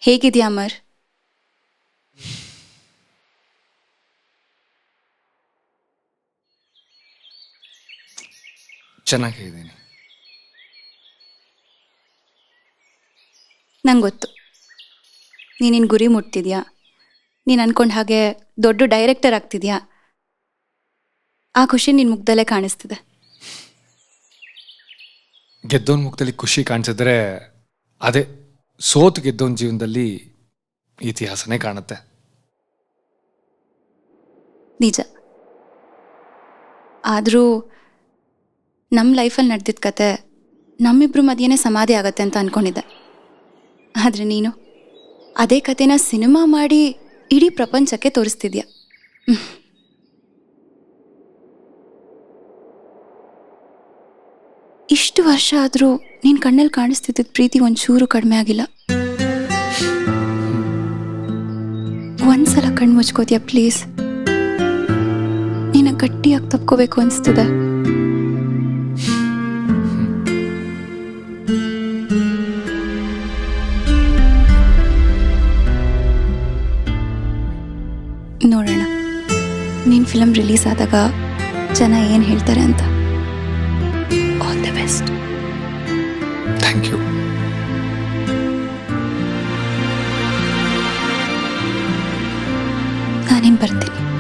ಹೇಗಿದ್ಯಾ ಅಮರ್ ಚೆನ್ನಾಗಿದ್ದೀನಿ ನಂಗೆ ಗೊತ್ತು ನೀನಿನ್ ಗುರಿ ಮುಟ್ತಿದ್ಯಾ ನೀನು ಅನ್ಕೊಂಡ ಹಾಗೆ ದೊಡ್ಡ ಡೈರೆಕ್ಟರ್ ಆಗ್ತಿದ್ಯಾ ಆ ಖುಷಿ ನಿನ್ನ ಮುಖದಲ್ಲೇ ಕಾಣಿಸ್ತಿದೆ ಗೆದ್ದೋನ್ ಮುಖದಲ್ಲಿ ಖುಷಿ ಕಾಣಿಸಿದ್ರೆ ಅದೇ ಸೋತು ಗೆದ್ದೋನ್ ಜೀವನದಲ್ಲಿ ಇತಿಹಾಸನೇ ಕಾಣುತ್ತೆ ನಿಜ ಆದರೂ ನಮ್ಮ ಲೈಫಲ್ಲಿ ನಡೆದಿದ್ದ ಕತೆ ನಮ್ಮಿಬ್ರು ಮಧ್ಯೆನೇ ಸಮಾಧಿ ಆಗತ್ತೆ ಅಂತ ಅನ್ಕೊಂಡಿದ್ದೆ ಆದರೆ ನೀನು ಅದೇ ಕತೆನ ಸಿನಿಮಾ ಮಾಡಿ ಇಡೀ ಪ್ರಪಂಚಕ್ಕೆ ತೋರಿಸ್ತಿದ್ಯಾ ಹ್ಮ್. ಇಷ್ಟು ವರ್ಷ ಆದರೂ ನಿನ್ನ ಕಣ್ಣಲ್ಲಿ ಕಾಣಿಸ್ತಿದ್ದ ಪ್ರೀತಿ ಒಂಚೂರು ಕಡಿಮೆ ಆಗಿಲ್ಲ ಒಂದ್ಸಲ ಕಣ್ಣು ಮುಚ್ಕೋದ್ಯಾ ಪ್ಲೀಸ್ ನಿನ್ನ ಗಟ್ಟಿಯಾಗಿ ತಪ್ಕೋಬೇಕು ಅನಿಸ್ತಿದೆ ನೋಡೋಣ ನಿನ್ನ ಫಿಲಮ್ ರಿಲೀಸ್ ಆದಾಗ ಜನ ಏನು ಹೇಳ್ತಾರೆ ಅಂತ all the best thank you ನಾನೇನು ಬರ್ತೀನಿ